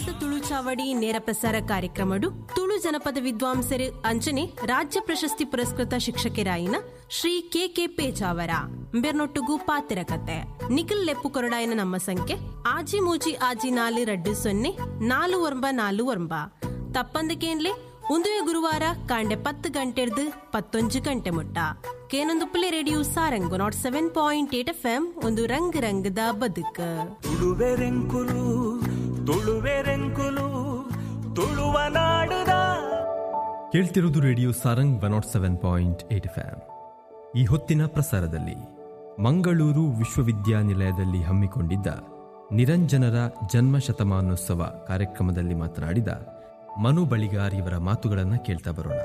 ಭಾರತ ತುಳು ಚಾವಡಿ ನೇರ ಪ್ರಸಾರ ಕಾರ್ಯಕ್ರಮಡು ತುಳು ಜನಪದ ವಿದ್ವಾಂಸರು ಅಂಚನೆ ರಾಜ್ಯ ಪ್ರಶಸ್ತಿ ಪುರಸ್ಕೃತ ಶಿಕ್ಷಕರಾಯಿನ ಶ್ರೀ ಕೆ ಕೆ ಪೇಜಾವರ ಬೆರ್ನೊಟ್ಟುಗು ಪಾತಿರ ಕತೆ ನಿಖಿಲ್ ಲೆಪ್ಪು ಕೊರಡಾಯನ ನಮ್ಮ ಸಂಖ್ಯೆ ಆಜಿ ಮೂಜಿ ಆಜಿ ನಾಲಿ ರಡ್ಡು ಸೊನ್ನೆ ನಾಲು ಒರ್ಂಬ ನಾಲು ಒರ್ಂಬ ತಪ್ಪಂದಕೇನ್ಲೆ ಉಂದುವೆ ಗುರುವಾರ ಕಾಂಡೆ ಪತ್ತು ಗಂಟೆಡ್ದು ಪತ್ತೊಂಜು ಗಂಟೆ ಮುಟ್ಟ ಕೇನೊಂದುಪ್ಪಲೆ radio Sarang nought seven point eight F M ಒಂದು ರಂಗ್ ರಂಗದ ಬದುಕು ತುಳುವೆರೆಂಕುಲು ತುಳುವೆರೆಂಕುಲು ತುಳುವ ನಾಡುದ ಕೇಳ್ತಿರೋದು radio Sarang one nought seven point eight FM ಈ ಹೊತ್ತಿನ ಪ್ರಸಾರದಲ್ಲಿ ಮಂಗಳೂರು ವಿಶ್ವವಿದ್ಯಾನಿಲಯದಲ್ಲಿ ಹಮ್ಮಿಕೊಂಡಿದ್ದ ನಿರಂಜನರ ಜನ್ಮ ಶತಮಾನೋತ್ಸವ ಕಾರ್ಯಕ್ರಮದಲ್ಲಿ ಮಾತನಾಡಿದ ಮನು ಬಳಿಗಾರ್ ಇವರ ಮಾತುಗಳನ್ನು ಕೇಳ್ತಾ ಬರೋಣ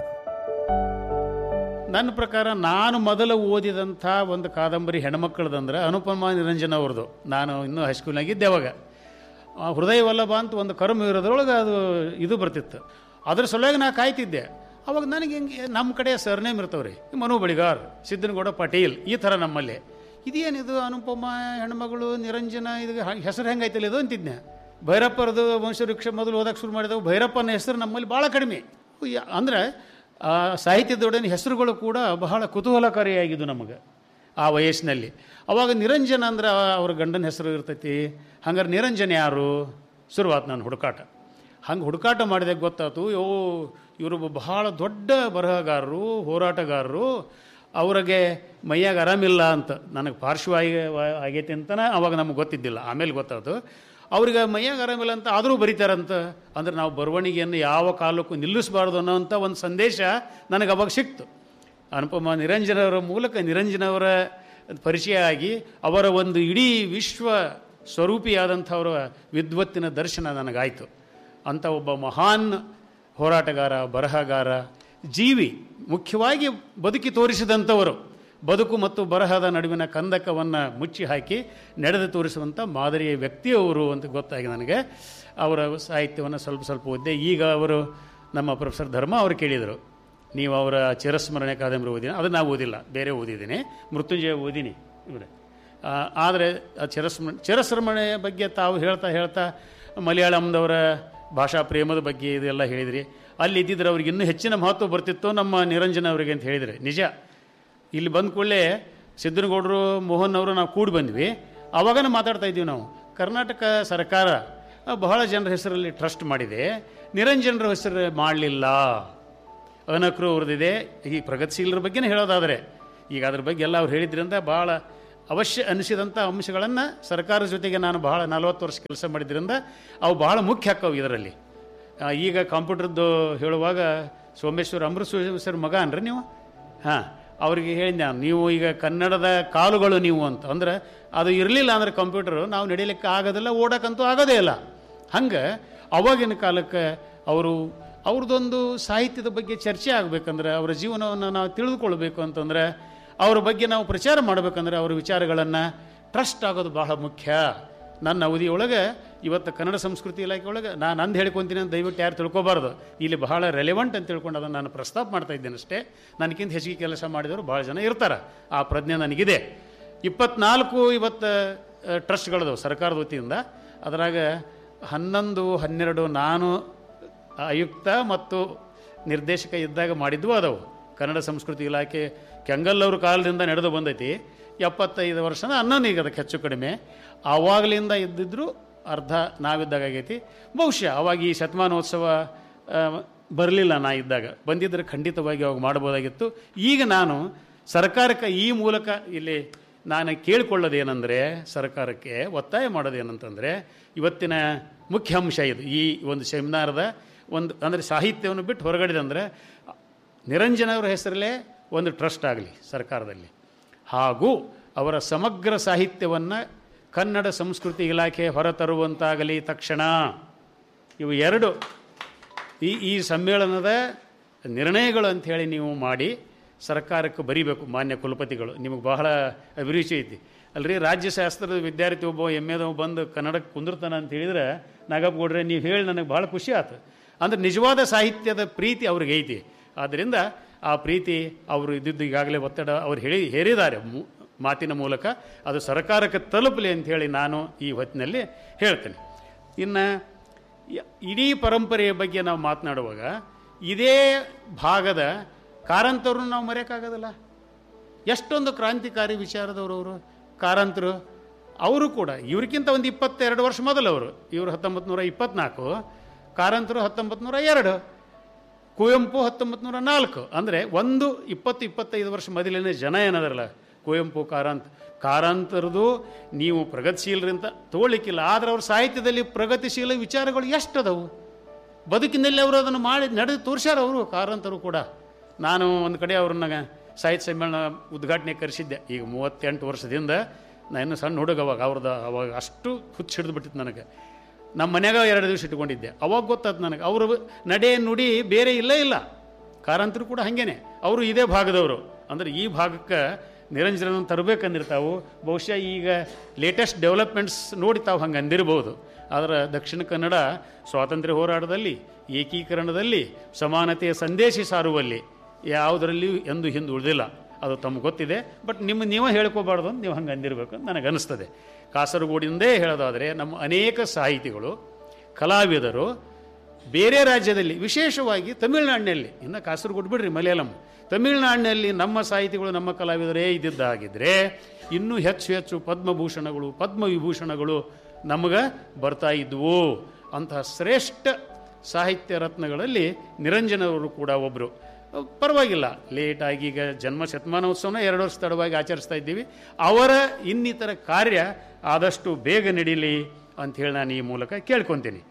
ನನ್ನ ಪ್ರಕಾರ ನಾನು ಮೊದಲು ಓದಿದಂಥ ಒಂದು ಕಾದಂಬರಿ ಹೆಣ್ಮಕ್ಳದಂದ್ರೆ ಅನುಪಮ ನಿರಂಜನ ಅವ್ರದ್ದು ನಾನು ಇನ್ನೂ ಹೈಸ್ಕೂಲ್ನಾಗಿದ್ದೆ ಅವಾಗ ಆ, ಹೃದಯ ವಲ್ಲಭ ಅಂತ ಒಂದು ಕರ್ಮ ಇರೋದ್ರೊಳಗೆ ಅದು ಇದು ಬರ್ತಿತ್ತು ಅದ್ರ ಸಲುವಾಗಿ ನಾ ಕಾಯ್ತಿದ್ದೆ ಅವಾಗ ನನಗೆ ಹಿಂಗೆ ನಮ್ಮ ಕಡೆ ಸರ್ನೇಮ್ ಇರ್ತವ್ರಿ ಮನು ಬಳಿಗಾರ್ ಸಿದ್ದನಗೌಡ ಪಾಟೀಲ್ ಈ ಥರ ನಮ್ಮಲ್ಲಿ ಇದೇನಿದು ಅನುಪಮ ಹೆಣ್ಮಗಳು ನಿರಂಜನ ಇದು ಹ- ಹೆಸರು ಹೆಂಗೈತಲ್ಲ ಇದು ಅಂತಿದ್ನೆ ಭೈರಪ್ಪರದು ವಂಶವೃಕ್ಷ ಮೊದಲು ಓದಕ್ಕೆ ಶುರು ಮಾಡಿದವು ಭೈರಪ್ಪನ ಹೆಸರು ನಮ್ಮಲ್ಲಿ ಭಾಳ ಕಡಿಮೆ ಯ- ಅಂದ್ರೆ ಆ ಸಾಹಿತ್ಯದೊಡನೆ ಹೆಸರುಗಳು ಕೂಡ ಬಹಳ ಕುತೂಹಲಕಾರಿಯಾಗಿದ್ದು ನಮಗೆ ಆ ವಯಸ್ಸಿನಲ್ಲಿ ಅವಾಗ ನಿರಂಜನ ಅಂದ್ರೆ ಆ- ಅವ್ರ ಗಂಡನ ಹೆಸರು ಇರ್ತೈತಿ ಹಂಗಾರೆ ನಿರಂಜನ ಯಾರು ಶುರುವಾತು ನಾನು ಹುಡುಕಾಟ ಹಂಗೆ ಹುಡುಕಾಟ ಮಾಡಿದಾಗ ಗೊತ್ತಾಯ್ತು ಯೋ ಇವರು ಬಹಳ ದೊಡ್ಡ ಬರಹಗಾರರು ಹೋರಾಟಗಾರರು ಅವ್ರಿಗೆ ಮೈಯಾಗ ಆರಾಮಿಲ್ಲ ಅಂತ ನನಗೆ ಪಾರ್ಶ್ವವಾಯು ಆಗೈತೆ ಅಂತನೇ ಅವಾಗ ನಮಗೆ ಗೊತ್ತಿದ್ದಿಲ್ಲ ಆಮೇಲೆ ಗೊತ್ತಾಯ್ತು ಅವ್ರಿಗೆ ಮೈಯಾಗ ಆರಾಮಿಲ್ಲ ಅಂತ ಆದರೂ ಬರೀತಾರಂತ ಅಂದ್ರೆ ನಾವು ಬರವಣಿಗೆಯನ್ನು ಯಾವ ಕಾಲಕ್ಕೂ ನಿಲ್ಲಿಸಬಾರ್ದು ಅನ್ನೋಂಥ ಒಂದು ಸಂದೇಶ ನನಗೆ ಅವಾಗ ಸಿಕ್ತು ಅನುಪಮ ನಿರಂಜನವರ ಮೂಲಕ ನಿರಂಜನವರ ಪರಿಚಯ ಆಗಿ ಅವರ ಒಂದು ಇಡೀ ವಿಶ್ವ ಸ್ವರೂಪಿಯಾದಂಥವರ ವಿದ್ವತ್ತಿನ ದರ್ಶನ ನನಗಾಯಿತು ಅಂಥ ಒಬ್ಬ ಮಹಾನ್ ಹೋರಾಟಗಾರ ಬರಹಗಾರ ಜೀವಿ ಮುಖ್ಯವಾಗಿ ಬದುಕಿ ತೋರಿಸಿದಂಥವರು ಬದುಕು ಮತ್ತು ಬರಹದ ನಡುವಿನ ಕಂದಕವನ್ನು ಮುಚ್ಚಿ ಹಾಕಿ ನಡೆದು ತೋರಿಸುವಂಥ ಮಾದರಿಯ ವ್ಯಕ್ತಿಯವರು ಅಂತ ಗೊತ್ತಾಗಿ ನನಗೆ ಅವರ ಸಾಹಿತ್ಯವನ್ನು ಸ್ವಲ್ಪ ಸ್ವಲ್ಪ ಓದಿದೆ ಈಗ ಅವರು ನಮ್ಮ ಪ್ರೊಫೆಸರ್ ಧರ್ಮ ಅವರು ಕೇಳಿದರು ನೀವು ಅವರ ಚಿರಸ್ಮರಣೆ ಕಾದಂಬರಿ ಓದಿನ ಅದು ನಾವು ಓದಿಲ್ಲ ಬೇರೆ ಓದಿದ್ದೀನಿ ಮೃತ್ಯುಂಜಯ ಓದಿನಿ ಇವರೇ ಆದರೆ ಆ ಚಿರಸ್ಮ ಚಿರಸ್ಮರಣೆಯ ಬಗ್ಗೆ ತಾವು ಹೇಳ್ತಾ ಹೇಳ್ತಾ ಮಲಯಾಳಂದವರ ಭಾಷಾ ಪ್ರೇಮದ ಬಗ್ಗೆ ಇದೆಲ್ಲ ಹೇಳಿದ್ರಿ ಅಲ್ಲಿ ಇದ್ದಿದ್ರೆ ಅವ್ರಿಗೆ ಇನ್ನೂ ಹೆಚ್ಚಿನ ಮಹತ್ವ ಬರ್ತಿತ್ತು ನಮ್ಮ ನಿರಂಜನ ಅವರಿಗೆ ಅಂತ ಹೇಳಿದರೆ ನಿಜ ಇಲ್ಲಿ ಬಂದ ಕೂಡಲೇ ಸಿದ್ದನಗೌಡರು ಮೋಹನ್ ಅವರು ನಾವು ಕೂಡಿ ಬಂದ್ವಿ ಅವಾಗನೇ ಮಾತಾಡ್ತಾ ಇದ್ದೀವಿ ನಾವು ಕರ್ನಾಟಕ ಸರ್ಕಾರ ಆ, ಬಹಳ ಜನರ ಹೆಸರಲ್ಲಿ ಟ್ರಸ್ಟ್ ಮಾಡಿದೆ ನಿರಂಜನರ ಹೆಸರು ಮಾಡಲಿಲ್ಲ ಅನಕ್ರು ಅವ್ರದ್ದಿದೆ ಈ ಪ್ರಗತಿಶೀಲರ ಬಗ್ಗೆನೇ ಹೇಳೋದಾದರೆ ಈಗ ಅದ್ರ ಬಗ್ಗೆ ಎಲ್ಲ ಅವ್ರು ಹೇಳಿದ್ರಿಂದ ಭಾಳ ಅವಶ್ಯ ಅನಿಸಿದಂಥ ಅಂಶಗಳನ್ನು ಸರ್ಕಾರದ ಜೊತೆಗೆ ನಾನು ಬಹಳ ನಲವತ್ತು ವರ್ಷ ಕೆಲಸ ಮಾಡಿದ್ರಿಂದ ಅವು ಬಹಳ ಮುಖ್ಯ ಆಕ್ಕವು ಇದರಲ್ಲಿ ಆ, ಈಗ ಕಂಪ್ಯೂಟರ್ದು ಹೇಳುವಾಗ ಸೋಮೇಶ್ವರ ಅಮೃತ ಸರ್ ಮಗ ಅನ್ರಿ ನೀವು ಹಾಂ ಅವ್ರಿಗೆ ಹೇಳಿದ್ದೆ ನಾನು ನೀವು ಈಗ ಕನ್ನಡದ ಕಾಲುಗಳು ನೀವು ಅಂತ ಅಂದ್ರೆ ಅದು ಇರಲಿಲ್ಲ ಅಂದ್ರೆ ಕಂಪ್ಯೂಟರು ನಾವು ನಡೀಲಿಕ್ಕೆ ಆಗೋದಿಲ್ಲ ಓಡಕ್ಕಂತೂ ಆಗೋದೇ ಇಲ್ಲ ಹಂಗೆ ಅವಾಗಿನ ಕಾಲಕ್ಕೆ ಅವರು ಅವ್ರದ್ದೊಂದು ಸಾಹಿತ್ಯದ ಬಗ್ಗೆ ಚರ್ಚೆ ಆಗಬೇಕಂದ್ರೆ ಅವರ ಜೀವನವನ್ನು ನಾವು ತಿಳಿದುಕೊಳ್ಬೇಕು ಅಂತಂದ್ರೆ ಅವ್ರ ಬಗ್ಗೆ ನಾವು ಪ್ರಚಾರ ಮಾಡಬೇಕಂದ್ರೆ ಅವ್ರ ವಿಚಾರಗಳನ್ನು ಟ್ರಸ್ಟ್ ಆಗೋದು ಬಹಳ ಮುಖ್ಯ ನನ್ನ ಅವಧಿಯೊಳಗೆ ಇವತ್ತು ಕನ್ನಡ ಸಂಸ್ಕೃತಿ ಇಲಾಖೆ ಒಳಗೆ ನಾನು ಅಂದು ಹೇಳ್ಕೊತೀನಿ ಅಂತ ದಯವಿಟ್ಟು ಯಾರು ತಿಳ್ಕೊಬಾರ್ದು ಇಲ್ಲಿ ಬಹಳ ರೆಲೆವೆಂಟ್ ಅಂತ ತಿಳ್ಕೊಂಡು ಅದನ್ನು ನಾನು ಪ್ರಸ್ತಾಪ ಮಾಡ್ತಾ ಇದ್ದೇನೆ ಅಷ್ಟೇ ನನಗಿಂತ ಹೆಚ್ಚಿಗೆ ಕೆಲಸ ಮಾಡಿದವರು ಭಾಳ ಜನ ಇರ್ತಾರೆ ಆ ಪ್ರಜ್ಞೆ ನನಗಿದೆ ಇಪ್ಪತ್ನಾಲ್ಕು ಇವತ್ತು ಟ್ರಸ್ಟ್ಗಳದವು ಸರ್ಕಾರದ ವತಿಯಿಂದ ಅದರಾಗ ಹನ್ನೊಂದು ಹನ್ನೆರಡು ನಾನು ಆಯುಕ್ತ ಮತ್ತು ನಿರ್ದೇಶಕ ಇದ್ದಾಗ ಮಾಡಿದ್ವು ಅದಾವು ಕನ್ನಡ ಸಂಸ್ಕೃತಿ ಇಲಾಖೆ ಕೆಂಗಲ್ಲವ್ರ ಕಾಲದಿಂದ ನಡೆದು ಬಂದೈತಿ ಎಪ್ಪತ್ತೈದು ವರ್ಷದ ಹನ್ನೊಂದು ಈಗ ಅದಕ್ಕೆ ಹೆಚ್ಚು ಕಡಿಮೆ ಆವಾಗಲಿಂದ ಇದ್ದಿದ್ರು ಅರ್ಧ ನಾವಿದ್ದಾಗ ಆಗೈತಿ ಬಹುಶಃ ಅವಾಗ ಈ ಶತಮಾನೋತ್ಸವ ಬರಲಿಲ್ಲ ನಾ ಇದ್ದಾಗ ಬಂದಿದ್ದರೆ ಖಂಡಿತವಾಗಿ ಅವಾಗ ಮಾಡ್ಬೋದಾಗಿತ್ತು ಈಗ ನಾನು ಸರ್ಕಾರಕ್ಕೆ ಈ ಮೂಲಕ ಇಲ್ಲಿ ನಾನು ಕೇಳಿಕೊಳ್ಳೋದೇನೆಂದರೆ ಸರ್ಕಾರಕ್ಕೆ ಒತ್ತಾಯ ಮಾಡೋದೇನಂತಂದರೆ ಇವತ್ತಿನ ಮುಖ್ಯ ಅಂಶ ಇದು ಈ ಒಂದು ಸೆಮಿನಾರದ ಒಂದು ಅಂದರೆ ಸಾಹಿತ್ಯವನ್ನು ಬಿಟ್ಟು ಹೊರಗಡೆ ಅಂದರೆ ನಿರಂಜನ ಅವರ ಹೆಸರಲ್ಲೇ ಒಂದು ಟ್ರಸ್ಟ್ ಆಗಲಿ ಸರ್ಕಾರದಲ್ಲಿ ಹಾಗೂ ಅವರ ಸಮಗ್ರ ಸಾಹಿತ್ಯವನ್ನು ಕನ್ನಡ ಸಂಸ್ಕೃತಿ ಇಲಾಖೆ ಹೊರತರುವಂತಾಗಲಿ ತಕ್ಷಣ ಇವು ಎರಡು ಈ ಈ ಸಮ್ಮೇಳನದ ನಿರ್ಣಯಗಳು ಅಂಥೇಳಿ ನೀವು ಮಾಡಿ ಸರ್ಕಾರಕ್ಕೆ ಬರೀಬೇಕು ಮಾನ್ಯ ಕುಲಪತಿಗಳು ನಿಮಗೆ ಬಹಳ ಅಭಿರುಚಿ ಐತಿ ಅಲ್ರಿ ರಾಜ್ಯಶಾಸ್ತ್ರದ ವಿದ್ಯಾರ್ಥಿ ಒಬ್ಬ ಎಮ್ ಎದವ ಬಂದು ಕನ್ನಡಕ್ಕೆ ಕುಂದಿರ್ತಾನೆ ಅಂತ ಹೇಳಿದ್ರೆ ನಾಗಪ್ಪ ಗೌಡ್ರೆ ನೀವು ಹೇಳಿ ನನಗೆ ಭಾಳ ಖುಷಿ ಆಯ್ತು ಅಂದ್ರೆ ನಿಜವಾದ ಸಾಹಿತ್ಯದ ಪ್ರೀತಿ ಅವ್ರಿಗೆ ಐತಿ ಆದ್ದರಿಂದ ಆ ಪ್ರೀತಿ ಅವರು ಇದ್ದಿದ್ದು ಈಗಾಗಲೇ ಒತ್ತಡ ಅವ್ರು ಹೇಳಿ ಹೇರಿದ್ದಾರೆ ಮು- ಮಾತಿನ ಮೂಲಕ ಅದು ಸರ್ಕಾರಕ್ಕೆ ತಲುಪಲಿ ಅಂತ ಹೇಳಿ ನಾನು ಈ ಹೊತ್ತಿನಲ್ಲಿ ಹೇಳ್ತೇನೆ ಇನ್ನು ಯ- ಇಡೀ ಪರಂಪರೆಯ ಬಗ್ಗೆ ನಾವು ಮಾತನಾಡುವಾಗ ಇದೇ ಭಾಗದ ಕಾರಂತರನ್ನು ನಾವು ಮರೆಯೋಕ್ಕಾಗೋದಿಲ್ಲ ಎಷ್ಟೊಂದು ಕ್ರಾಂತಿಕಾರಿ ವಿಚಾರದವರು ಅವರು ಕಾರಂತರು ಅವರು ಕೂಡ ಇವ್ರಿಗಿಂತ ಒಂದು ಇಪ್ಪತ್ತೆರಡು ವರ್ಷ ಮೊದಲವರು ಇವರು ಹತ್ತೊಂಬತ್ತು ನೂರ ಇಪ್ಪತ್ನಾಲ್ಕು ಕಾರಂತರು ಹತ್ತೊಂಬತ್ತು ನೂರ ಎರಡು ಕುವೆಂಪು ಹತ್ತೊಂಬತ್ತು ನೂರ ನಾಲ್ಕು ಅಂದರೆ ಒಂದು ಇಪ್ಪತ್ತು ಇಪ್ಪತ್ತೈದು ವರ್ಷ ಮೊದಲಿನ ಜನ ಏನದರಲ್ಲ ಕುವೆಂಪು ಕಾರಂತ್ ಕಾರಂತರದು ನೀವು ಪ್ರಗತಿಶೀಲರಿಂದ ತೋಳಿಕ್ಕಿಲ್ಲ ಆದರೆ ಅವ್ರ ಸಾಹಿತ್ಯದಲ್ಲಿ ಪ್ರಗತಿಶೀಲ ವಿಚಾರಗಳು ಎಷ್ಟದವು ಬದುಕಿನಲ್ಲಿ ಅವರು ಅದನ್ನು ಮಾಡಿ ನಡೆದು ತೋರಿಸ್ಯಾರ ಅವರು ಕಾರಂತರು ಕೂಡ ನಾನು ಒಂದು ಕಡೆ ಅವ್ರನ್ನ ಸಾಹಿತ್ಯ ಸಮ್ಮೇಳನ ಉದ್ಘಾಟನೆ ಕರೆಸಿದ್ದೆ ಈಗ ಮೂವತ್ತೆಂಟು ವರ್ಷದಿಂದ ನಾನು ಇನ್ನೂ ಸಣ್ಣ ಹುಡುಗ ಅವಾಗ ಅವ್ರದ್ದು ಅವಾಗ ಅಷ್ಟು ಹುಚ್ಚು ಹಿಡಿದು ಬಿಟ್ಟಿತ್ತು ನನಗೆ ನಮ್ಮ ಮನ್ಯಾಗ ಎರಡು ದಿವಸ ಇಟ್ಕೊಂಡಿದ್ದೆ ಅವಾಗ ಗೊತ್ತಾಯ್ತು ನನಗೆ ಅವರು ನಡೆ ನುಡಿ ಬೇರೆ ಇಲ್ಲೇ ಇಲ್ಲ ಕಾರಂತರು ಕೂಡ ಹಾಗೇನೆ ಅವರು ಇದೇ ಭಾಗದವರು ಅಂದರೆ ಈ ಭಾಗಕ್ಕೆ ನಿರಂಜನ ತರಬೇಕಂದಿರ್ತಾವು ಬಹುಶಃ ಈಗ ಲೇಟೆಸ್ಟ್ ಡೆವಲಪ್ಮೆಂಟ್ಸ್ ನೋಡಿ ತಾವು ಹಂಗೆ ಅಂದಿರ್ಬೋದು ಆದರೆ ದಕ್ಷಿಣ ಕನ್ನಡ ಸ್ವಾತಂತ್ರ್ಯ ಹೋರಾಟದಲ್ಲಿ ಏಕೀಕರಣದಲ್ಲಿ ಸಮಾನತೆಯ ಸಂದೇಶ ಸಾರುವಲ್ಲಿ ಯಾವುದರಲ್ಲಿಯೂ ಎಂದು ಹಿಂದೆ ಉಳಿದಿಲ್ಲ ಅದು ತಮ್ಗೆ ಗೊತ್ತಿದೆ ಬಟ್ ನಿಮ್ಮ ನೀವೇ ಹೇಳ್ಕೋಬಾರ್ದು ಅಂತ ನೀವು ಹಂಗೆ ಅಂದಿರಬೇಕು ಅಂತ ನನಗೆ ಅನಿಸ್ತದೆ ಕಾಸರಗೋಡಿಂದೇ ಹೇಳೋದಾದರೆ ನಮ್ಮ ಅನೇಕ ಸಾಹಿತಿಗಳು ಕಲಾವಿದರು ಬೇರೆ ರಾಜ್ಯದಲ್ಲಿ ವಿಶೇಷವಾಗಿ ತಮಿಳುನಾಡಿನಲ್ಲಿ ಇನ್ನು ಕಾಸರಗೋಡು ಬಿಡ್ರಿ ಮಲಯಾಳಂ ತಮಿಳುನಾಡಿನಲ್ಲಿ ನಮ್ಮ ಸಾಹಿತಿಗಳು ನಮ್ಮ ಕಲಾವಿದರೇ ಇದ್ದಿದ್ದಾಗಿದ್ದರೆ ಇನ್ನೂ ಹೆಚ್ಚು ಹೆಚ್ಚು ಪದ್ಮಭೂಷಣಗಳು ಪದ್ಮವಿಭೂಷಣಗಳು ನಮಗೆ ಬರ್ತಾ ಇದ್ವು ಅಂತಹ ಶ್ರೇಷ್ಠ ಸಾಹಿತ್ಯ ರತ್ನಗಳಲ್ಲಿ ನಿರಂಜನವರು ಕೂಡ ಒಬ್ಬರು ಪರವಾಗಿಲ್ಲ ಲೇಟಾಗಿ ಈಗ ಜನ್ಮ ಶತಮಾನೋತ್ಸವನ ಎರಡು ವರ್ಷ ತಡವಾಗಿ ಆಚರಿಸ್ತಾ ಇದ್ದೀವಿ ಅವರ ಇನ್ನಿತರ ಕಾರ್ಯ ಆದಷ್ಟು ಬೇಗ ನಡೀಲಿ ಅಂಥೇಳಿ ನಾನು ಈ ಮೂಲಕ ಕೇಳ್ಕೊತೀನಿ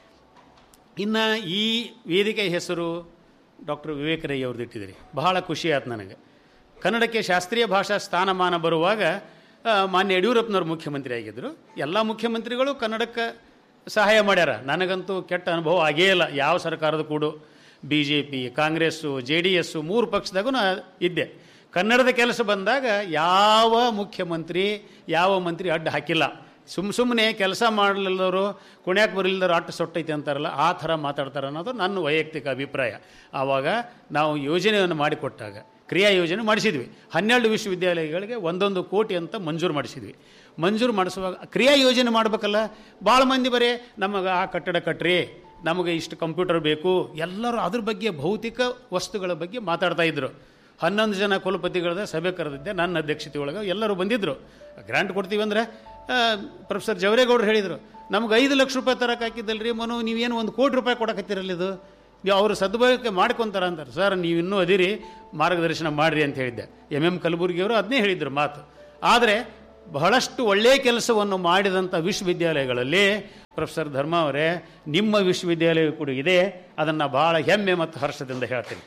ಇನ್ನು ಈ ವೇದಿಕೆ ಹೆಸರು ಡಾಕ್ಟರ್ ವಿವೇಕ ರೈ ಅವ್ರದ್ದು ಇಟ್ಟಿದ್ದೀರಿ ಬಹಳ ಖುಷಿ ಆಯ್ತು ನನಗೆ ಕನ್ನಡಕ್ಕೆ ಶಾಸ್ತ್ರೀಯ ಭಾಷಾ ಸ್ಥಾನಮಾನ ಬರುವಾಗ ಆ, ಮಾನ್ಯ ಯಡಿಯೂರಪ್ಪನವ್ರು ಮುಖ್ಯಮಂತ್ರಿ ಆಗಿದ್ದರು ಎಲ್ಲ ಮುಖ್ಯಮಂತ್ರಿಗಳು ಕನ್ನಡಕ್ಕೆ ಸಹಾಯ ಮಾಡ್ಯಾರ ನನಗಂತೂ ಕೆಟ್ಟ ಅನುಭವ ಆಗೇ ಇಲ್ಲ ಯಾವ ಸರ್ಕಾರದ ಕೂಡ B J P Congress J D S ಮೂರು ಪಕ್ಷದಾಗೂ ನಾ ಇದ್ದೆ ಕನ್ನಡದ ಕೆಲಸ ಬಂದಾಗ ಯಾವ ಮುಖ್ಯಮಂತ್ರಿ ಯಾವ ಮಂತ್ರಿ ಅಡ್ಡ ಹಾಕಿಲ್ಲ ಸುಮ್ಮ ಸುಮ್ಮನೆ ಕೆಲಸ ಮಾಡಲಿಲ್ಲದವರು ಕುಣ್ಯಾಕೆ ಬರಲಿಲ್ಲದವ್ರು ಅಟ್ಟು ಸೊಟ್ಟೈತೆ ಅಂತಾರಲ್ಲ ಆ ಥರ ಮಾತಾಡ್ತಾರೆ ಅನ್ನೋದು ನನ್ನ ವೈಯಕ್ತಿಕ ಅಭಿಪ್ರಾಯ ಆವಾಗ ನಾವು ಯೋಜನೆಯನ್ನು ಮಾಡಿಕೊಟ್ಟಾಗ ಕ್ರಿಯಾ ಯೋಜನೆ ಮಾಡಿಸಿದ್ವಿ ಹನ್ನೆರಡು ವಿಶ್ವವಿದ್ಯಾಲಯಗಳಿಗೆ ಒಂದೊಂದು ಕೋಟಿ ಅಂತ ಮಂಜೂರು ಮಾಡಿಸಿದ್ವಿ ಮಂಜೂರು ಮಾಡಿಸುವಾಗ ಕ್ರಿಯಾ ಯೋಜನೆ ಮಾಡಬೇಕಲ್ಲ ಭಾಳ ಮಂದಿ ಬರೀ ನಮಗೆ ಆ ಕಟ್ಟಡ ಕಟ್ರಿ ನಮಗೆ ಇಷ್ಟು ಕಂಪ್ಯೂಟರ್ ಬೇಕು ಎಲ್ಲರೂ ಅದ್ರ ಬಗ್ಗೆ ಭೌತಿಕ ವಸ್ತುಗಳ ಬಗ್ಗೆ ಮಾತಾಡ್ತಾ ಇದ್ರು ಹನ್ನೊಂದು ಜನ ಕುಲಪತಿಗಳದ ಸಭೆ ಕರೆದಿದ್ದೆ ನನ್ನ ಅಧ್ಯಕ್ಷತೆ ಒಳಗೆ ಎಲ್ಲರೂ ಬಂದಿದ್ದರು ಗ್ರಾಂಟ್ ಕೊಡ್ತೀವಿ ಅಂದರೆ ಪ್ರೊಫೆಸರ್ ಜವರೇಗೌಡರು ಹೇಳಿದರು ನಮ್ಗೆ ಐದು ಲಕ್ಷ ರೂಪಾಯಿ ತರಕ್ಕೆ ಹಾಕಿದ್ದಲ್ರಿ ಮನು ನೀವೇನು ಒಂದು ಕೋಟಿ ರೂಪಾಯಿ ಕೊಡಕತ್ತೀರಲ್ಲ ಇದು ನೀವು ಅವರು ಸದ್ಬಳಕೆ ಮಾಡ್ಕೊತಾರ ಅಂತಾರೆ ಸರ್ ನೀವು ಇನ್ನೂ ಅದಿರಿ ಮಾರ್ಗದರ್ಶನ ಮಾಡಿರಿ ಅಂತ ಹೇಳಿದ್ದೆ ಎಮ್ ಎಮ್ ಕಲಬುರ್ಗಿಯವರು ಅದನ್ನೇ ಹೇಳಿದರು ಮಾತು ಆದರೆ ಬಹಳಷ್ಟು ಒಳ್ಳೆಯ ಕೆಲಸವನ್ನು ಮಾಡಿದಂಥ ವಿಶ್ವವಿದ್ಯಾಲಯಗಳಲ್ಲಿ ಪ್ರೊಫೆಸರ್ ಧರ್ಮ ಅವರೇ ನಿಮ್ಮ ವಿಶ್ವವಿದ್ಯಾಲಯ ಕೂಡ ಇದೆ ಅದನ್ನು ಭಾಳ ಹೆಮ್ಮೆ ಮತ್ತು ಹರ್ಷದಿಂದ ಹೇಳ್ತೀನಿ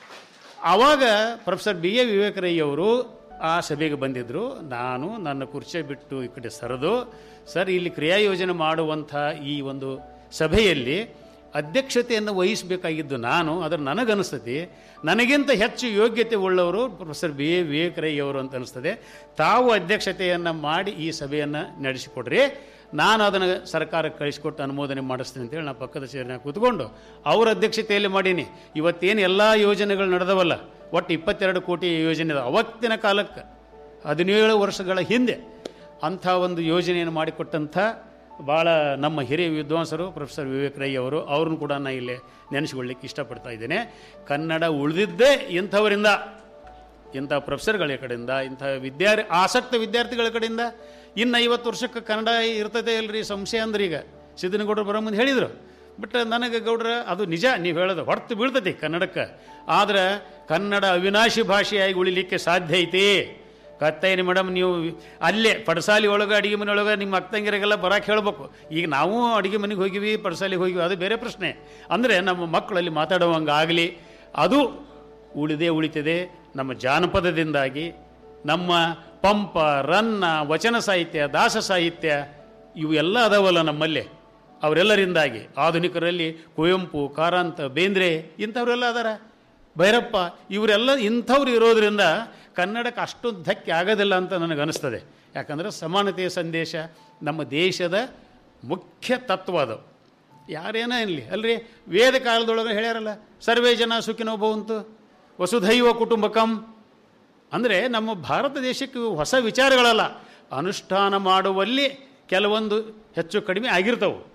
ಆವಾಗ ಪ್ರೊಫೆಸರ್ ಬಿ ಎ ವಿವೇಕರಯ್ಯವರು ಆ ಸಭೆಗೆ ಬಂದಿದ್ದರು ನಾನು ನನ್ನ ಕುರ್ಚಿ ಬಿಟ್ಟು ಈ ಕಡೆ ಸರಿದು ಸರ್ ಇಲ್ಲಿ ಕ್ರಿಯಾ ಯೋಜನೆ ಮಾಡುವಂಥ ಈ ಒಂದು ಸಭೆಯಲ್ಲಿ ಅಧ್ಯಕ್ಷತೆಯನ್ನು ವಹಿಸಬೇಕಾಗಿದ್ದು ನಾನು ಅದರ ನನಗನ್ನಿಸ್ತದೆ ನನಗಿಂತ ಹೆಚ್ಚು ಯೋಗ್ಯತೆ ಉಳ್ಳವರು ಪ್ರೊಫೆಸರ್ ಬಿ ಎ ವಿವೇಕರಯ್ಯವರು ಅಂತ ಅನಿಸ್ತದೆ ತಾವು ಅಧ್ಯಕ್ಷತೆಯನ್ನು ಮಾಡಿ ಈ ಸಭೆಯನ್ನು ನಡೆಸಿಕೊಡ್ರಿ ನಾನು ಅದನ್ನು ಸರ್ಕಾರಕ್ಕೆ ಕಳಿಸಿಕೊಟ್ಟು ಅನುಮೋದನೆ ಮಾಡಿಸ್ತೀನಿ ಅಂತೇಳಿ ನಾನು ಪಕ್ಕದ ಸೇರಿನ ಕೂತ್ಕೊಂಡು ಅವರ ಅಧ್ಯಕ್ಷತೆಯಲ್ಲಿ ಮಾಡೀನಿ ಇವತ್ತೇನು ಎಲ್ಲ ಯೋಜನೆಗಳು ನಡೆದವಲ್ಲ ಒಟ್ಟು ಇಪ್ಪತ್ತೆರಡು ಕೋಟಿ ಯೋಜನೆ ಇದೆ ಅವತ್ತಿನ ಕಾಲಕ್ಕೆ ಹದಿನೇಳು ವರ್ಷಗಳ ಹಿಂದೆ ಅಂಥ ಒಂದು ಯೋಜನೆಯನ್ನು ಮಾಡಿಕೊಟ್ಟಂಥ ಭಾಳ ನಮ್ಮ ಹಿರಿಯ ವಿದ್ವಾಂಸರು ಪ್ರೊಫೆಸರ್ ವಿವೇಕ್ ರೈ ಅವರು ಅವ್ರನ್ನ ಕೂಡ ನಾನು ಇಲ್ಲಿ ನೆನೆಸ್ಕೊಳ್ಳಿಕ್ಕೆ ಇಷ್ಟಪಡ್ತಾ ಇದ್ದೇನೆ ಕನ್ನಡ ಉಳಿದಿದ್ದೇ ಇಂಥವರಿಂದ ಇಂಥ ಪ್ರೊಫೆಸರ್ಗಳ ಕಡೆಯಿಂದ ಇಂಥ ವಿದ್ಯಾರ್ಥಿ ಆಸಕ್ತ ವಿದ್ಯಾರ್ಥಿಗಳ ಕಡೆಯಿಂದ ಇನ್ನು ಐವತ್ತು ವರ್ಷಕ್ಕೆ ಕನ್ನಡ ಇರ್ತದೆ ಇಲ್ರಿ ಸಂಶಯ ಅಂದ್ರೆ ಈಗ ಸಿದ್ದನಗೌಡರು ಬರೋ ಮುಂದೆ ಹೇಳಿದರು ಬಟ್ ನನಗೆ ಗೌಡ್ರ ಅದು ನಿಜ ನೀವು ಹೇಳೋದು ಹೊರತು ಬೀಳ್ತೈತಿ ಕನ್ನಡಕ್ಕೆ ಆದ್ರೆ ಕನ್ನಡ ಅವಿನಾಶಿ ಭಾಷೆಯಾಗಿ ಉಳಿಲಿಕ್ಕೆ ಸಾಧ್ಯ ಐತಿ ಕತ್ತೈನಿ ಮೇಡಮ್ ನೀವು ಅಲ್ಲೇ ಪಡಸಾಲಿ ಒಳಗೆ ಅಡುಗೆ ಮನೆ ಒಳಗೆ ನಿಮ್ಮ ಅಕ್ಕಂಗಿರಿಗೆಲ್ಲ ಬರಕ್ಕೆ ಹೇಳ್ಬೇಕು ಈಗ ನಾವು ಅಡುಗೆ ಮನೆಗೆ ಹೋಗಿವಿ ಪಡಸಾಲಿಗೆ ಹೋಗಿವಿ ಅದು ಬೇರೆ ಪ್ರಶ್ನೆ ಅಂದರೆ ನಮ್ಮ ಮಕ್ಕಳಲ್ಲಿ ಮಾತಾಡುವಂಗೆ ಆಗಲಿ ಅದು ಉಳಿದೇ ಉಳಿತದೆ ನಮ್ಮ ಜಾನಪದದಿಂದಾಗಿ ನಮ್ಮ ಪಂಪ ರನ್ನ ವಚನ ಸಾಹಿತ್ಯ ದಾಸ ಸಾಹಿತ್ಯ ಇವು ಎಲ್ಲ ಅದಾವಲ್ಲ ನಮ್ಮಲ್ಲಿ ಅವರೆಲ್ಲರಿಂದಾಗಿ ಆಧುನಿಕರಲ್ಲಿ ಕುವೆಂಪು ಕಾರಂತ ಬೇಂದ್ರೆ ಇಂಥವರೆಲ್ಲ ಅದಾರ ಭೈರಪ್ಪ ಇವರೆಲ್ಲ ಇಂಥವ್ರು ಇರೋದ್ರಿಂದ ಕನ್ನಡಕ್ಕೆ ಅಷ್ಟೊಂದು ಧಕ್ಕೆ ಆಗೋದಿಲ್ಲ ಅಂತ ನನಗೆ ಅನಿಸ್ತದೆ ಯಾಕಂದರೆ ಸಮಾನತೆಯ ಸಂದೇಶ ನಮ್ಮ ದೇಶದ ಮುಖ್ಯ ತತ್ವ ಅದು ಯಾರೇನೋ ಇರಲಿ ಅಲ್ರಿ ವೇದ ಕಾಲದೊಳಗೆ ಹೇಳ್ಯಾರಲ್ಲ ಸರ್ವೇ ಜನ ಸುಖಿನೋ ಭವಂತು ವಸುಧೈವ ಕುಟುಂಬಕಂ ಅಂದರೆ ನಮ್ಮ ಭಾರತ ದೇಶಕ್ಕೆ ಇವು ಹೊಸ ವಿಚಾರಗಳಲ್ಲ ಅನುಷ್ಠಾನ ಮಾಡುವಲ್ಲಿ ಕೆಲವೊಂದು ಹೆಚ್ಚು ಕಡಿಮೆ ಆಗಿರ್ತವೆ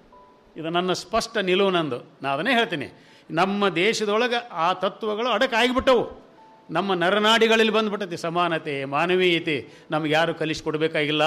ಇದು ನನ್ನ ಸ್ಪಷ್ಟ ನಿಲುವು ನಂದು ನಾ ಅದನ್ನೇ ಹೇಳ್ತೀನಿ ನಮ್ಮ ದೇಶದೊಳಗೆ ಆ ತತ್ವಗಳು ಅಡಕಾಗಿಬಿಟ್ಟವು ನಮ್ಮ ನರನಾಡಿಗಳಲ್ಲಿ ಬಂದ್ಬಿಟ್ಟತಿ ಸಮಾನತೆ ಮಾನವೀಯತೆ ನಮ್ಗೆ ಯಾರು ಕಲಿಸ್ಕೊಡ್ಬೇಕಾಗಿಲ್ಲ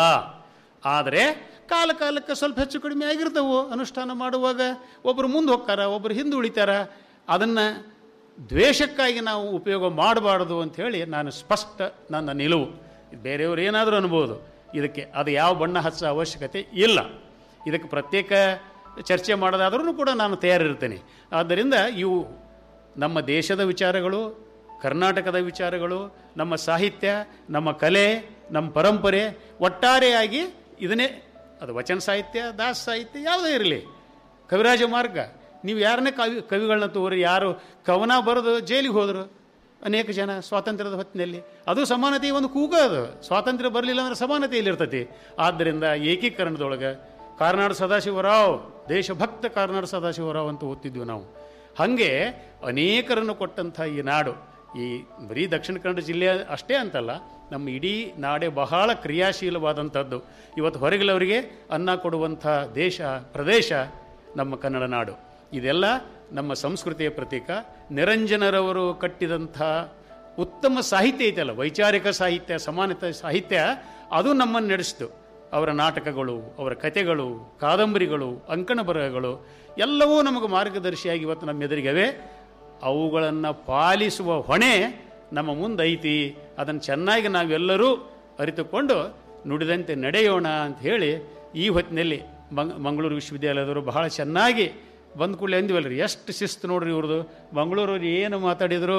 ಆದರೆ ಕಾಲ ಕಾಲಕ್ಕೆ ಸ್ವಲ್ಪ ಹೆಚ್ಚು ಕಡಿಮೆ ಆಗಿರ್ತವು ಅನುಷ್ಠಾನ ಮಾಡುವಾಗ ಒಬ್ಬರು ಮುಂದೆ ಹೋಗ್ತಾರ ಒಬ್ಬರು ಹಿಂದೆ ಉಳಿತಾರ ಅದನ್ನು ದ್ವೇಷಕ್ಕಾಗಿ ನಾವು ಉಪಯೋಗ ಮಾಡಬಾರ್ದು ಅಂಥೇಳಿ ನಾನು ಸ್ಪಷ್ಟ ನನ್ನ ನಿಲುವು ಬೇರೆಯವರು ಏನಾದರೂ ಅನ್ಬೋದು ಇದಕ್ಕೆ ಅದು ಯಾವ ಬಣ್ಣ ಹಚ್ಚೋ ಅವಶ್ಯಕತೆ ಇಲ್ಲ ಇದಕ್ಕೆ ಪ್ರತ್ಯೇಕ ಚರ್ಚೆ ಮಾಡೋದಾದ್ರೂ ಕೂಡ ನಾನು ತಯಾರಿರ್ತೇನೆ ಆದ್ದರಿಂದ ಇವು ನಮ್ಮ ದೇಶದ ವಿಚಾರಗಳು ಕರ್ನಾಟಕದ ವಿಚಾರಗಳು ನಮ್ಮ ಸಾಹಿತ್ಯ ನಮ್ಮ ಕಲೆ ನಮ್ಮ ಪರಂಪರೆ ಒಟ್ಟಾರೆಯಾಗಿ ಇದನ್ನೇ ಅದು ವಚನ ಸಾಹಿತ್ಯ ದಾಸ ಸಾಹಿತ್ಯ ಯಾವುದೇ ಇರಲಿ ಕವಿರಾಜ ಮಾರ್ಗ ನೀವು ಯಾರನ್ನೇ ಕವಿ ಕವಿಗಳನ್ನ ತೋರಿ ಯಾರು ಕವನ ಬರೆದು ಜೈಲಿಗೆ ಹೋದರು ಅನೇಕ ಜನ ಸ್ವಾತಂತ್ರ್ಯದ ಹೊತ್ತಿನಲ್ಲಿ ಅದು ಸಮಾನತೆ ಒಂದು ಕೂಗ ಅದು ಸ್ವಾತಂತ್ರ್ಯ ಬರಲಿಲ್ಲ ಅಂದ್ರೆ ಸಮಾನತೆ ಇಲ್ಲಿರ್ತತಿ ಆದ್ದರಿಂದ ಏಕೀಕರಣದೊಳಗೆ ಕಾರ್ನಾಡ್ ಸದಾಶಿವರಾವ್ ದೇಶಭಕ್ತ ಕಾರ್ನಾಡ್ ಸದಾಶಿವರಾವ್ ಅಂತ ಓದ್ತಿದ್ವಿ ನಾವು ಹಾಗೆ ಅನೇಕರನ್ನು ಕೊಟ್ಟಂಥ ಈ ನಾಡು ಈ ಬರೀ ದಕ್ಷಿಣ ಕನ್ನಡ ಜಿಲ್ಲೆ ಅಷ್ಟೇ ಅಂತಲ್ಲ ನಮ್ಮ ಇಡೀ ನಾಡೆ ಬಹಳ ಕ್ರಿಯಾಶೀಲವಾದಂಥದ್ದು ಇವತ್ತು ಹೊರಗಿಲವರಿಗೆ ಅನ್ನ ಕೊಡುವಂಥ ದೇಶ ಪ್ರದೇಶ ನಮ್ಮ ಕನ್ನಡ ನಾಡು ಇದೆಲ್ಲ ನಮ್ಮ ಸಂಸ್ಕೃತಿಯ ಪ್ರತೀಕ ನಿರಂಜನರವರು ಕಟ್ಟಿದಂಥ ಉತ್ತಮ ಸಾಹಿತ್ಯ ಐತಲ್ಲ ವೈಚಾರಿಕ ಸಾಹಿತ್ಯ ಸಮಾನತೆ ಸಾಹಿತ್ಯ ಅದು ನಮ್ಮನ್ನು ನಡೆಸಿತು ಅವರ ನಾಟಕಗಳು ಅವರ ಕಥೆಗಳು ಕಾದಂಬರಿಗಳು ಅಂಕಣ ಬರಹಗಳು ಎಲ್ಲವೂ ನಮಗೆ ಮಾರ್ಗದರ್ಶಿಯಾಗಿ ಇವತ್ತು ನಮ್ಮ ಎದುರಿಗವೆ ಅವುಗಳನ್ನು ಪಾಲಿಸುವ ಹೊಣೆ ನಮ್ಮ ಮುಂದೈತಿ ಅದನ್ನು ಚೆನ್ನಾಗಿ ನಾವೆಲ್ಲರೂ ಅರಿತುಕೊಂಡು ನುಡಿದಂತೆ ನಡೆಯೋಣ ಅಂತ ಹೇಳಿ ಈ ಹೊತ್ತಿನಲ್ಲಿ ಮಂಗ್ ಮಂಗಳೂರು ವಿಶ್ವವಿದ್ಯಾಲಯದವರು ಬಹಳ ಚೆನ್ನಾಗಿ ಬಂದ ಕೂಡಲೇ ಅಂದಿವಲ್ರಿ ಎಷ್ಟು ಶಿಸ್ತು ನೋಡ್ರಿ ಇವ್ರದ್ದು ಮಂಗಳೂರವ್ರು ಏನು ಮಾತಾಡಿದ್ರು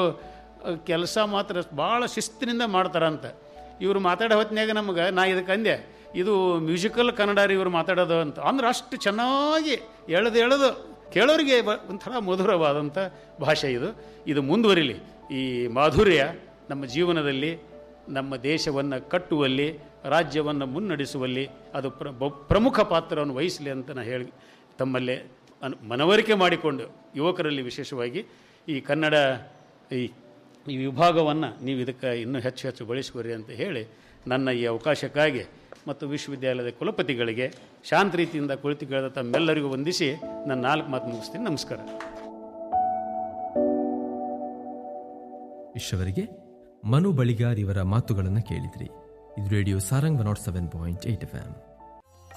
ಕೆಲಸ ಮಾತ್ರ ಭಾಳ ಶಿಸ್ತಿನಿಂದ ಮಾಡ್ತಾರಂತ ಇವರು ಮಾತಾಡೋ ಹೊತ್ತಿನಾಗ ನಮ್ಗೆ ನಾ ಇದಕ್ಕೆ ಅಂದೆ ಇದು ಮ್ಯೂಸಿಕಲ್ ಕನ್ನಡ ರೀ ಇವರು ಮಾತಾಡೋದು ಅಂತ ಅಂದ್ರೆ ಅಷ್ಟು ಚೆನ್ನಾಗಿ ಎಳೆದು ಎಳೆದು ಕೇಳೋರಿಗೆ ಬ- ಒಂಥರ ಮಧುರವಾದಂಥ ಭಾಷೆ ಇದು ಇದು ಮುಂದುವರಿಲಿ ಈ ಮಾಧುರ್ಯ ನಮ್ಮ ಜೀವನದಲ್ಲಿ ನಮ್ಮ ದೇಶವನ್ನು ಕಟ್ಟುವಲ್ಲಿ ರಾಜ್ಯವನ್ನು ಮುನ್ನಡೆಸುವಲ್ಲಿ ಅದು ಪ್ರ ಬ- ಪ್ರಮುಖ ಪಾತ್ರವನ್ನು ವಹಿಸಲಿ ಅಂತ ನಾನು ಹೇಳಿ ತಮ್ಮಲ್ಲೇ ಅನ್ ಮನವರಿಕೆ ಮಾಡಿಕೊಂಡು ಯುವಕರಲ್ಲಿ ವಿಶೇಷವಾಗಿ ಈ ಕನ್ನಡ ಈ ಈ ವಿಭಾಗವನ್ನು ನೀವು ಇದಕ್ಕೆ ಇನ್ನೂ ಹೆಚ್ಚು ಹೆಚ್ಚು ಬಳಸ್ಕೊರಿ ಅಂತ ಹೇಳಿ ನನ್ನ ಈ ಅವಕಾಶಕ್ಕಾಗಿ ಮತ್ತು ವಿಶ್ವವಿದ್ಯಾಲಯದ ಕುಲಪತಿಗಳಿಗೆ ಶಾಂತ ರೀತಿಯಿಂದ ಕುಳಿತು ಕೇಳಿದ ತಮ್ಮೆಲ್ಲರಿಗೂ ವಂದಿಸಿ ನಾನು ನಾಲ್ಕು ಮಾತು ಮುಗಿಸ್ತೀನಿ ನಮಸ್ಕಾರ ಇಷ್ಟವರೆಗೆ ಮನು ಬಳಿಗಾರ್ ಇವರ ಮಾತುಗಳನ್ನು ಕೇಳಿದ್ರಿ ಇದು radio Sarang one nought seven point eight F M